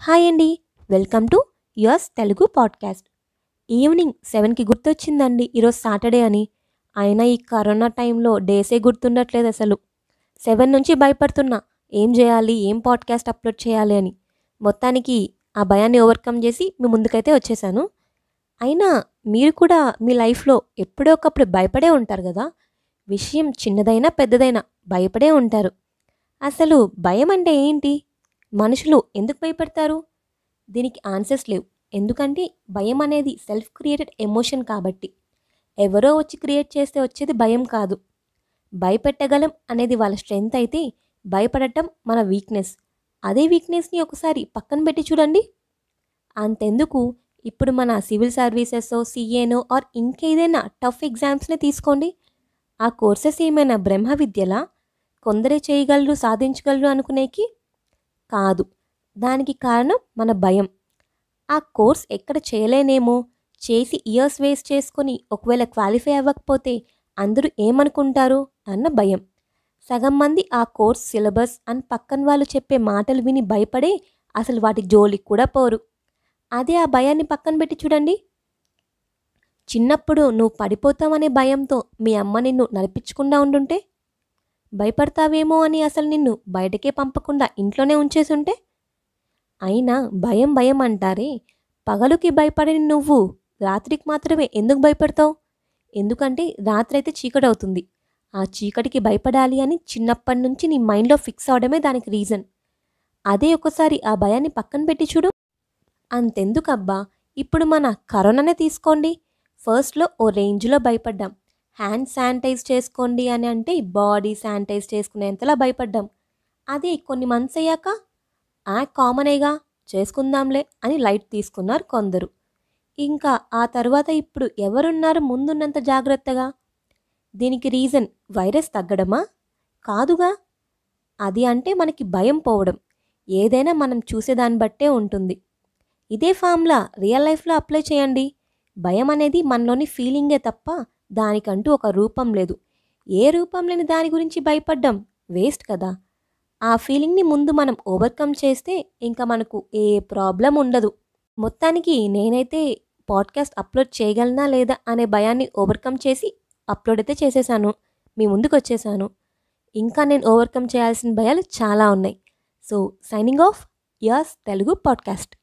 hi అండి welcome to yours Telugu podcast evening సెవెన్కి గుర్తొచ్చిందండి ఈరోజు సాటర్డే అని అయినా ఈ కరోనా టైంలో డేసే గుర్తుండట్లేదు అసలు సెవెన్ నుంచి భయపడుతున్నా ఏం చేయాలి ఏం పాడ్కాస్ట్ అప్లోడ్ చేయాలి అని మొత్తానికి ఆ భయాన్ని ఓవర్కమ్ చేసి మీ ముందుకైతే వచ్చేసాను అయినా మీరు కూడా మీ లైఫ్లో ఎప్పుడో ఒకప్పుడు భయపడే ఉంటారు కదా విషయం చిన్నదైనా పెద్దదైనా భయపడే ఉంటారు అసలు భయం అంటే ఏంటి మనుషులు ఎందుకు భయపడతారు దీనికి ఆన్సర్స్ లేవు ఎందుకంటే భయం అనేది సెల్ఫ్ క్రియేటెడ్ ఎమోషన్ కాబట్టి ఎవరో వచ్చి క్రియేట్ చేస్తే వచ్చేది భయం కాదు భయపెట్టగలం అనేది వాళ్ళ స్ట్రెంగ్త్ అయితే భయపడటం మన వీక్నెస్ అదే వీక్నెస్ని ఒకసారి పక్కన పెట్టి చూడండి అంతెందుకు ఇప్పుడు మన సివిల్ సర్వీసెస్ సిఏనో ఆర్ ఇంకేదైనా టఫ్ ఎగ్జామ్స్ని తీసుకోండి ఆ కోర్సెస్ ఏమైనా బ్రహ్మ విద్యలా కొందరే చేయగలరు సాధించగలరు అనుకునేకి కాదు దానికి కారణం మన భయం ఆ కోర్స్ ఎక్కడ చేయలేనేమో చేసి ఇయర్స్ వేస్ట్ చేసుకొని ఒకవేళ క్వాలిఫై అవ్వకపోతే అందరూ ఏమనుకుంటారు అన్న భయం సగం మంది ఆ కోర్స్ సిలబస్ అని పక్కన వాళ్ళు చెప్పే మాటలు విని భయపడే అసలు వాటి జోలికి కూడా పోరు అదే ఆ భయాన్ని పక్కన పెట్టి చూడండి చిన్నప్పుడు నువ్వు పడిపోతావనే భయంతో మీ అమ్మ నిన్ను నడిపించకుండా ఉండుంటే భయపడతావేమో అని అసలు నిన్ను బయటకే పంపకుండా ఇంట్లోనే ఉంచేసుంటే అయినా భయం భయం అంటారే పగలుకి భయపడిన నువ్వు రాత్రికి మాత్రమే ఎందుకు భయపడతావు ఎందుకంటే రాత్రి అయితే చీకటి అవుతుంది ఆ చీకటికి భయపడాలి అని చిన్నప్పటి నుంచి నీ మైండ్లో ఫిక్స్ అవడమే దానికి రీజన్ అదే ఒకసారి ఆ భయాన్ని పక్కన పెట్టి చూడు అంతెందుకబ్బా ఇప్పుడు మన కరోనానే తీసుకోండి ఫస్ట్లో ఓ రేంజ్లో భయపడ్డాం హ్యాండ్ శానిటైజ్ చేసుకోండి అని అంటే బాడీ శానిటైజ్ చేసుకునేంతలా భయపడ్డాం అదే కొన్ని మంత్స్ అయ్యాక ఆ కామనేగా చేసుకుందాంలే అని లైట్ తీసుకున్నారు కొందరు ఇంకా ఆ తర్వాత ఇప్పుడు ఎవరున్నారు ముందున్నంత జాగ్రత్తగా దీనికి రీజన్ వైరస్ తగ్గడమా కాదుగా అది అంటే మనకి భయం పోవడం ఏదైనా మనం చూసేదాన్ని బట్టే ఉంటుంది ఇదే ఫామ్లా రియల్ లైఫ్లో అప్లై చేయండి భయం అనేది మనలోని ఫీలింగే తప్ప దానికంటూ ఒక రూపం లేదు ఏ రూపం లేని దాని గురించి భయపడ్డం వేస్ట్ కదా ఆ ఫీలింగ్ని ముందు మనం ఓవర్కమ్ చేస్తే ఇంకా మనకు ఏ ప్రాబ్లం ఉండదు మొత్తానికి నేనైతే పాడ్కాస్ట్ అప్లోడ్ చేయగలనా లేదా అనే భయాన్ని ఓవర్కమ్ చేసి అప్లోడ్ అయితే చేసేసాను మీ ముందుకు వచ్చేసాను ఇంకా నేను ఓవర్కమ్ చేయాల్సిన భయాలు చాలా ఉన్నాయి so signing off yes Telugu podcast